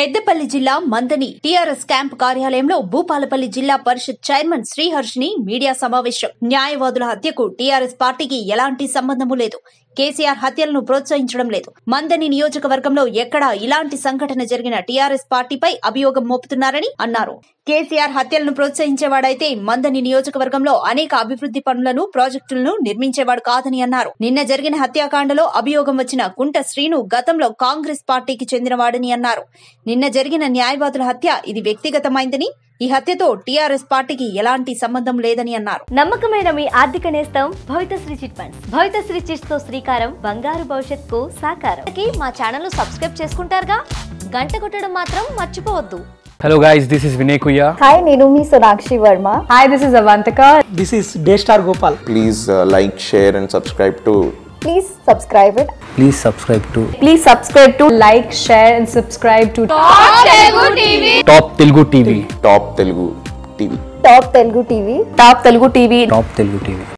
పెద్దపల్లి జిల్లా మందని TRS camp కార్యాలయంలో భూపాలపల్లి జిల్లా పరిషత్ చైర్మన్ శ్రీహర్ష్ ని మీడియా సమావేశం న్యాయవాదుల హత్యకు టీఆర్ఎస్ పార్టీకి ఎలాంటి సంబంధము లేదు కేసీఆర్ హత్యలను ప్రోత్సహించడం లేదు మందని నియోజకవర్గంలో ఎక్కడా ఇలాంటి సంఘటన జరిగిన టీఆర్ఎస్ పార్టీపై అభియోగం మోపుతున్నారని అన్నారు కేసీఆర్ హత్యలను ప్రోత్సహించేవాడైతే మందని నియోజకవర్గంలో అనేక అభివృద్ధి పనులను ప్రాజెక్టులను నిర్మించేవాడు కాదని అన్నారు నిన్న జరిగిన హత్యాకాండలో అభియోగం వచ్చిన కుంట శ్రీను గతంలో కాంగ్రెస్ పార్టీకి చెందినవాడని అన్నారు నిన్న జరిగిన న్యాయవాదుల హత్య ఇది వ్యక్తిగతమైందని ఈ హత్యతో టీఆర్ఎస్ పార్టీకి ఎలాంటి సంబంధం లేదని అన్నారు నమ్మకమైన మీ ఆర్థిక నేస్తం Bhavithasri chit funds Bhavithasri chits తో శ్రీకారం బంగారు భవిష్యత్తుకు సాకారం కి మా ఛానల్ ను సబ్స్క్రైబ్ చేసుకుంటారుగా గంట కొట్టడం మాత్రం మర్చిపోవద్దు Hello guys, this is Vinay Kuya. Hi నేను మీ Sonakshi Varma Hi, this is Avantika. This is Daystar Gopal. please uh, like, share, and subscribe to please subscribe it Please subscribe to Please subscribe to like, share, and subscribe to Top Telugu TV. Top Telugu TV. Top Telugu TV Top Telugu TV. Top Telugu TV.